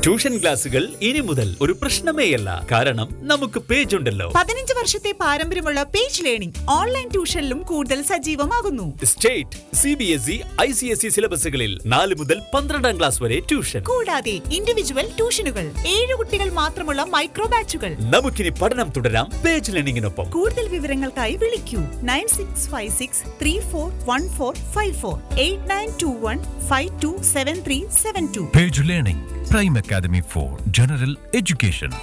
Tuition ക്ലാസുകൾ ഇനി മുതൽ ഒരു പ്രശ്നമേയല്ല കാരണം നമുക്ക് പേജ് ഉണ്ടല്ലോ പതിനഞ്ച് വർഷത്തെ പാരമ്പര്യമുള്ള പേജ് ലേണിംഗ് ഓൺലൈൻ ട്യൂഷനിലും കൂടുതൽ സജീവമാകുന്നു state C B S E I C S E സിലബസുകളിൽ നാല് മുതൽ പന്ത്രണ്ടാം ക്ലാസ് വരെ ട്യൂഷൻ കൂടാതെ ഇൻഡിവിജ്വൽ ട്യൂഷനുകൾ ഏഴ് കുട്ടികൾ മാത്രമുള്ള മൈക്രോ ബാച്ചുകൾ നമുക്കിനി പഠനം തുടരാം പേജ് ലേണിംഗിനൊപ്പം കൂടുതൽ വിവരങ്ങൾക്കായി വിളിക്കൂ nine six five six three four one four five four eight nine two one five two seven three seven two Page Learning, Prime Academy for General Education.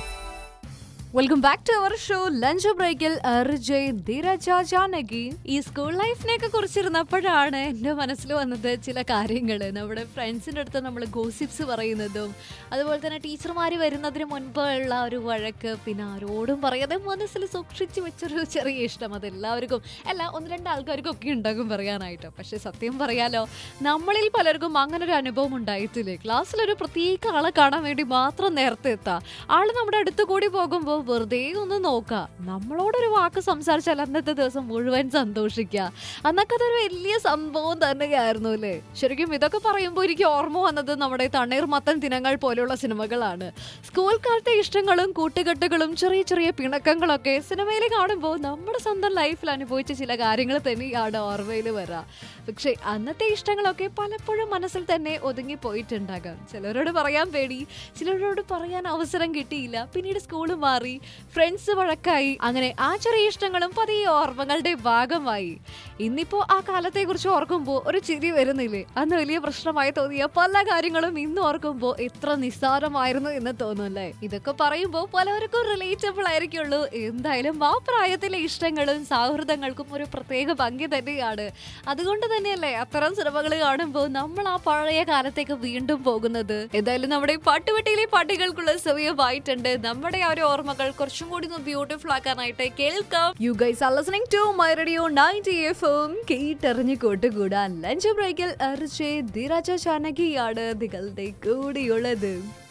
Welcome back to our show lunch ബ്രേക്കിൽ അർജയ് ധീരജ ജാനകി ഈ school ലൈഫിനെയൊക്കെ കുറിച്ചിരുന്നപ്പോഴാണ് എൻ്റെ മനസ്സിൽ വന്നത് ചില കാര്യങ്ങൾ നമ്മുടെ ഫ്രണ്ട്സിൻ്റെ അടുത്ത് നമ്മൾ ഗോസിപ്സ് പറയുന്നതും അതുപോലെ തന്നെ ടീച്ചർമാർ വരുന്നതിന് മുൻപുള്ള ഒരു വഴക്ക് പിന്നെ ആരോടും പറയാതെ മനസ്സിൽ സൂക്ഷിച്ച് വെച്ചൊരു ചെറിയ ഇഷ്ടം അത് എല്ലാവർക്കും അല്ല ഒന്ന് രണ്ട് ആൾക്കാർക്കും ഒക്കെ ഉണ്ടാകും പറയാനായിട്ട് പക്ഷെ സത്യം പറയാലോ നമ്മളിൽ പലർക്കും അങ്ങനെ ഒരു അനുഭവം ഉണ്ടായിട്ടില്ലേ ക്ലാസ്സിലൊരു പ്രത്യേക ആളെ കാണാൻ വേണ്ടി മാത്രം നേരത്തെ എത്താം ആള് നമ്മുടെ അടുത്ത് കൂടി പോകുമ്പോൾ വെറുതെ ഒന്ന് നോക്കുക നമ്മളോടൊരു വാക്ക് സംസാരിച്ചാൽ അന്നത്തെ ദിവസം മുഴുവൻ സന്തോഷിക്കുക അന്നൊക്കെ അതൊരു വലിയ സംഭവം തന്നെയായിരുന്നു അല്ലേ ശരിക്കും ഇതൊക്കെ പറയുമ്പോൾ എനിക്ക് ഓർമ്മ വന്നത് നമ്മുടെ തണ്ണീർമത്തൻ ദിനങ്ങൾ പോലെയുള്ള സിനിമകളാണ് സ്കൂൾ കാലത്തെ ഇഷ്ടങ്ങളും കൂട്ടുകെട്ടുകളും ചെറിയ ചെറിയ പിണക്കങ്ങളൊക്കെ സിനിമയിൽ കാണുമ്പോൾ നമ്മുടെ സ്വന്തം ലൈഫിൽ അനുഭവിച്ച ചില കാര്യങ്ങൾ തന്നെയാണ് ഓർമ്മയിൽ വരിക പക്ഷേ അന്നത്തെ ഇഷ്ടങ്ങളൊക്കെ പലപ്പോഴും മനസ്സിൽ തന്നെ ഒതുങ്ങി പോയിട്ടുണ്ടാകാം ചിലരോട് പറയാൻ പേടി ചിലരോട് പറയാൻ അവസരം കിട്ടിയില്ല പിന്നീട് സ്കൂൾ മാറി ഫ്രണ്ട്സ് വഴക്കായി അങ്ങനെ ആ ചെറിയ ഇഷ്ടങ്ങളും പതിയെ ഓർമ്മകളുടെ ഭാഗമായി ഇന്നിപ്പോ ആ കാലത്തെ കുറിച്ച് ഓർക്കുമ്പോൾ ഒരു ചിരി വരുന്നില്ലേ അന്ന് വലിയ പ്രശ്നമായി തോന്നിയ പല കാര്യങ്ങളും ഇന്ന് ഓർക്കുമ്പോൾ എത്ര നിസ്സാരമായിരുന്നു എന്ന് തോന്നുന്നല്ലേ ഇതൊക്കെ പറയുമ്പോൾ പലർക്കും റിലേറ്റബിൾ ആയിരിക്കുള്ളൂ എന്തായാലും ആ പ്രായത്തിലെ ഇഷ്ടങ്ങളും സൗഹൃദങ്ങൾക്കും ഒരു പ്രത്യേക ഭംഗി തന്നെയാണ് അതുകൊണ്ട് തന്നെയല്ലേ അത്തരം സിനിമകൾ കാണുമ്പോൾ നമ്മൾ ആ പഴയ കാലത്തേക്ക് വീണ്ടും പോകുന്നത് എന്തായാലും നമ്മുടെ ഈ പാട്ടുപെട്ടിയിലെ പാട്ടുകൾക്കുള്ള സമയമായിട്ടുണ്ട് നമ്മുടെ ആ ഒരു ഓർമ്മകൾ കുറച്ചും കൂടി ഒന്ന് ബ്യൂട്ടിഫുൾ ആക്കാനായിട്ട് കേൾക്കാം you guys are listening to my radio 90 എഫും കേട്ടറിഞ്ഞ് കൂട്ടുകൂടാൻ ലഞ്ച് ബ്രേക്കിൽ അർജയ് ധീരാജ ചാനകിയാണ് നിങ്ങളുടെ കൂടിയുള്ളത്